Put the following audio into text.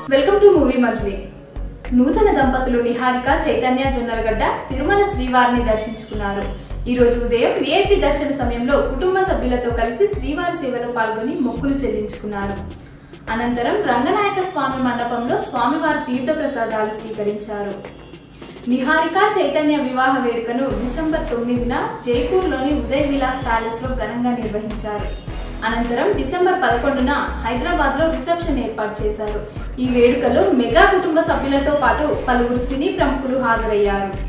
welcome to movie Majili నూతన దంపతులు నిహారిక చైతన్య జొన్నలగడ్డ తిరుమల శ్రీవారిని దర్శించుకున్నారు ఈ రోజు ఉదయం విఐపి దర్శన సమయంలో కుటుంబ సభ్యులతో కలిసి శ్రీవారి సేవలో పాల్గొని మొక్కులు చెల్లించుకున్నారు అనంతరం రంగనాయక స్వామి మండపంలో స్వామివారి తీర్థ ప్రసాదాలు స్వీకరించారు నిహారిక చైతన్య వివాహ వేడుకను డిసెంబర్ తొమ్మిదిన జైపూర్లోని ఉదయ్ విలాస్ ప్యాలెస్ లో ఘనంగా నిర్వహించారు అనంతరం డిసెంబర్ పదకొండున హైదరాబాద్ లో రిసెప్షన్ ఏర్పాటు చేశారు ఈ వేడుకలో మెగా కుటుంబ సభ్యులతో పాటు పలువురు సినీ ప్రముఖులు హాజరయ్యారు